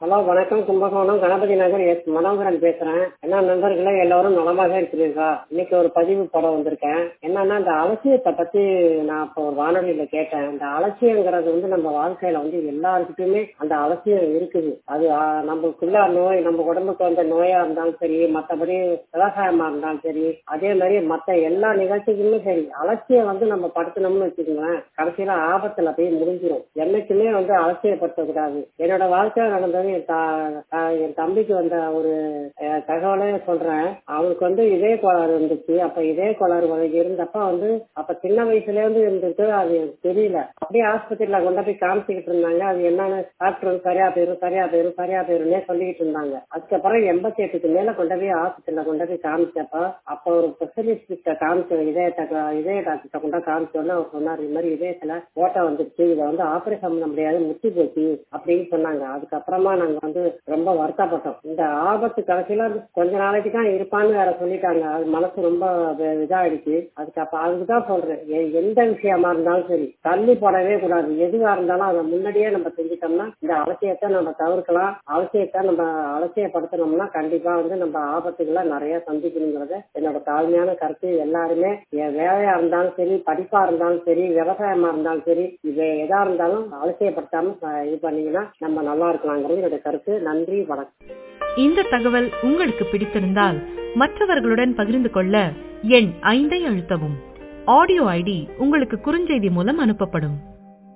hello வணக்கம் Kumbakonam Ganapathi Nagar S Manoharan பேசுறேன் என்ன நண்பர்களே எல்லாரும் நலமாக இருக்கிறீர்களா இன்னைக்கு ஒரு பதிவு போட வந்திருக்கேன் என்னன்னா இந்த அலட்சியத்தை பத்தி நான் இப்போ ஒரு வானொலியில கேட்டேன் இந்த அலட்சியங்கிறது வந்து நம்ம வாழ்க்கையில வந்து எல்லாருக்கிட்டுமே அந்த அலட்சியம் இருக்குது அது ஆ, நமக்குள்ள நோய் நம்ம உடம்புக்கு வந்த நோயா இருந்தாலும் சரி மற்றபடி விவசாயமா இருந்தாலும் சரி அதே மாதிரி மற்ற எல்லா நிகழ்ச்சிக்குமே சரி அலட்சியம் வந்து நம்ம படுத்தணும்னு வச்சுக்கோங்களேன் கடைசியில ஆபத்துல போய் முடிஞ்சிடும் என்னைக்குமே வந்து அலட்சியப்படுத்தக்கூடாது என்னோட வாழ்க்கையில நடந்தது என் தா- தா- என் தம்பிக்கு வந்த ஒரு அஹ், தகவலே சொல்றேன் அவனுக்கு வந்து இதே கோளாறு இருந்துச்சு அப்ப இதே கோளாறு வகை இருந்தப்ப வந்து அப்ப சின்ன வயசுல இருந்து இருந்துட்டு அது எனக்கு தெரியல அப்படியே ஆஸ்பத்திரியில கொண்டு போய் காமிச்சுக்கிட்டு இருந்தாங்க அது என்னன்னு டாக்டர் வந்து சரியா போயிரும் சரியா போயிரும் சரியா போயிரும்னே சொல்லிக்கிட்டு இருந்தாங்க அதுக்கப்புறம் எண்பத்தி எட்டுக்கு மேல கொண்டு போய் ஆஸ்பத்திரியில கொண்டு போய் காமிச்சப்ப அப்ப ஒரு ஸ்பெஷலிஸ்ட் காமிச்சோம் இதயத்தை இதய டாக்டர்கிட்ட கொண்டு போய் காமிச்சோன்னு அவர் சொன்னார் இது மாதிரி இதயத்துல ஓட்டை வந்துருச்சு இதை வந்து ஆபரேஷன் பண்ண முடியாது முத்தி போச்சு அப்படின்னு சொன்னாங்க அதுக்கப்புறமா நாங்க வந்து ரொம்ப வருத்தப்பட்டோம் இந்த ஆபத்து கடைசியில கொஞ்ச நாளைக்கு தான் இருப்பான்னு வேற சொல்லிட்டாங்க அது மனசு ரொம்ப வே- இதாயிடுச்சு அதுக்கு அப்ப அதுக்குதான் சொல்றேன் எ- எந்த விஷயமா இருந்தாலும் சரி தள்ளி போடவே கூடாது எதுவா இருந்தாலும் அதை முன்னாடியே நம்ம செஞ்சுட்டோம்னா இந்த அலட்சியத்தை நம்ம தவிர்க்கலாம் அலட்சியத்தை நம்ம அலட்சியப்படுத்தணும்னா கண்டிப்பா வந்து நம்ம ஆபத்துகளை நிறைய சந்திக்கணுங்கிறத என்னோட தாழ்மையான கருத்து எல்லாருமே என் வேலையா இருந்தாலும் சரி படிப்பா இருந்தாலும் சரி விவசாயமா இருந்தாலும் சரி இது எதா இருந்தாலும் அலட்சியப்படுத்தாம அஹ், இது பண்ணீங்கன்னா நம்ம நல்லா இருக்கலாங்கிறது என்னோட கருத்து நன்றி வணக்கம் இந்த தகவல் உங்களுக்கு பிடித்திருந்தால் மற்றவர்களுடன் பகிர்ந்து கொள்ள எண் ஐந்தை அழுத்தவும் ஆடியோ ஐடி உங்களுக்கு குறுஞ்செய்தி மூலம் அனுப்பப்படும்